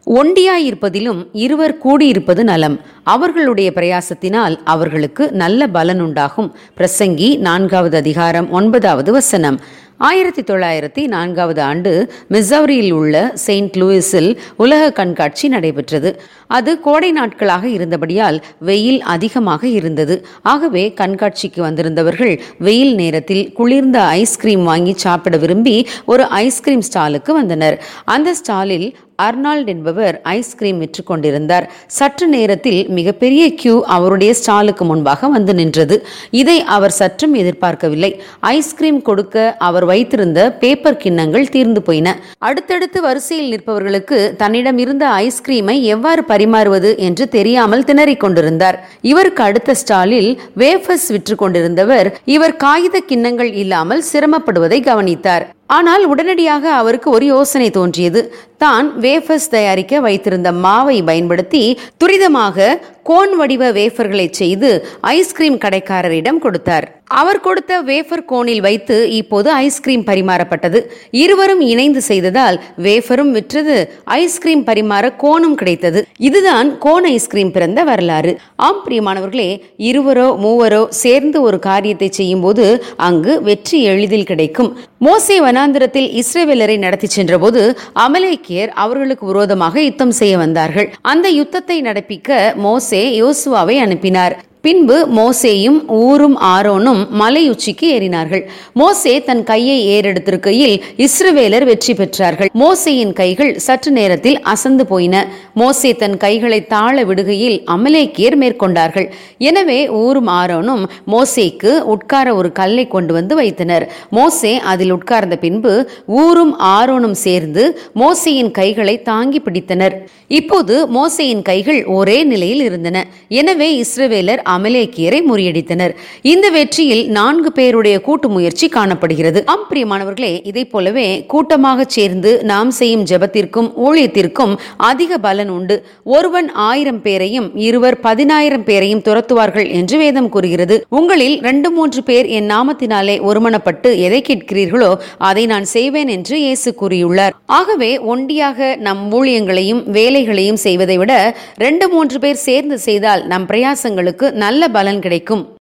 ஒண்டியாயிருப்பதிலும் இருவர் கூடியிருப்பது நலம் அவர்களுடைய பிரயாசத்தினால் அவர்களுக்கு நல்ல பலனுண்டாகும் பிரசங்கி நான்காவது அதிகாரம் ஒன்பதாவது வசனம் ஆயிரத்தி தொள்ளாயிரத்தி நான்காவது ஆண்டு மிசௌரியில் உள்ள செயின்ட் லூயிஸில் உலக கண்காட்சி நடைபெற்றது அது கோடை நாட்களாக இருந்தபடியால் வெயில் அதிகமாக இருந்தது ஆகவே கண்காட்சிக்கு வந்திருந்தவர்கள் வெயில் நேரத்தில் குளிர்ந்த ஐஸ்கிரீம் வாங்கி சாப்பிட விரும்பி ஒரு ஐஸ்கிரீம் ஸ்டாலுக்கு வந்தனர் அந்த ஸ்டாலில் அர்னால்ட் என்பவர் ஐஸ்கிரீம் விற்று கொண்டிருந்தார் சற்று நேரத்தில் மிகப்பெரிய கியூ அவருடைய ஸ்டாலுக்கு முன்பாக வந்து நின்றது இதை அவர் சற்றும் எதிர்பார்க்கவில்லை ஐஸ்கிரீம் கொடுக்க அவர் வைத்திருந்த பேப்பர் கிண்ணங்கள் தீர்ந்து போயின அடுத்தடுத்து வரிசையில் நிற்பவர்களுக்கு தன்னிடம் இருந்த ஐஸ்கிரீமை எவ்வாறு பரிமாறுவது என்று தெரியாமல் திணறிக் கொண்டிருந்தார் இவருக்கு அடுத்த ஸ்டாலில் வேஃபர்ஸ் விற்று கொண்டிருந்தவர் இவர் காகித கிண்ணங்கள் இல்லாமல் சிரமப்படுவதை கவனித்தார் ஆனால் உடனடியாக அவருக்கு ஒரு யோசனை தோன்றியது தான் வேஃபர்ஸ் தயாரிக்க வைத்திருந்த மாவை பயன்படுத்தி துரிதமாக கோன் வடிவ வேஃபர்களை செய்து ஐஸ்கிரீம் கடைக்காரரிடம் கொடுத்தார் அவர் கொடுத்த வேஃபர் கோனில் வைத்து இப்போது ஐஸ்கிரீம் பரிமாறப்பட்டது இருவரும் இணைந்து செய்ததால் வேஃபரும் விற்றது ஐஸ்கிரீம் பரிமாற கோனும் கிடைத்தது இதுதான் கோன் ஐஸ்கிரீம் பிறந்த வரலாறு ஆம் பிரியமானவர்களே இருவரோ மூவரோ சேர்ந்து ஒரு காரியத்தை செய்யும்போது அங்கு வெற்றி எளிதில் கிடைக்கும் மோசே வனாந்திரத்தில் இஸ்ரேவேலரை நடத்தி சென்றபோது அமலேக்கியர் அவர்களுக்கு விரோதமாக யுத்தம் செய்ய வந்தார்கள் அந்த யுத்தத்தை நடப்பிக்க மோசே யோசுவாவை அனுப்பினார் பின்பு மோசேயும் ஊரும் ஆரோனும் மலை உச்சிக்கு ஏறினார்கள் மோசே தன் கையை ஏறெடுத்திருக்கையில் இஸ்ரவேலர் வெற்றி பெற்றார்கள் மோசேயின் கைகள் சற்று நேரத்தில் அசந்து போயின மோசே தன் கைகளை தாழ விடுகையில் அமலேக்கியர் மேற்கொண்டார்கள் எனவே ஊரும் ஆரோனும் மோசேக்கு உட்கார ஒரு கல்லை கொண்டு வந்து வைத்தனர் மோசே அதில் உட்கார்ந்த பின்பு ஊரும் ஆரோனும் சேர்ந்து மோசேயின் கைகளை தாங்கி பிடித்தனர் இப்போது மோசேயின் கைகள் ஒரே நிலையில் இருந்தன எனவே இஸ்ரவேலர் அமலேக்கியரை முறியடித்தனர் இந்த வெற்றியில் நான்கு பேருடைய கூட்டு முயற்சி காணப்படுகிறது ஆம் பிரியமானவர்களே இதை போலவே கூட்டமாக சேர்ந்து நாம் செய்யும் ஜெபத்திற்கும் ஊழியத்திற்கும் அதிக பலன் உண்டு ஒருவன் ஆயிரம் பேரையும் இருவர் பதினாயிரம் பேரையும் துரத்துவார்கள் என்று வேதம் கூறுகிறது உங்களில் ரெண்டு மூன்று பேர் என் நாமத்தினாலே ஒருமனப்பட்டு எதை கேட்கிறீர்களோ அதை நான் செய்வேன் என்று இயேசு கூறியுள்ளார் ஆகவே ஒண்டியாக நம் ஊழியங்களையும் வேலைகளையும் செய்வதை விட ரெண்டு மூன்று பேர் சேர்ந்து செய்தால் நம் பிரயாசங்களுக்கு நல்ல பலன் கிடைக்கும்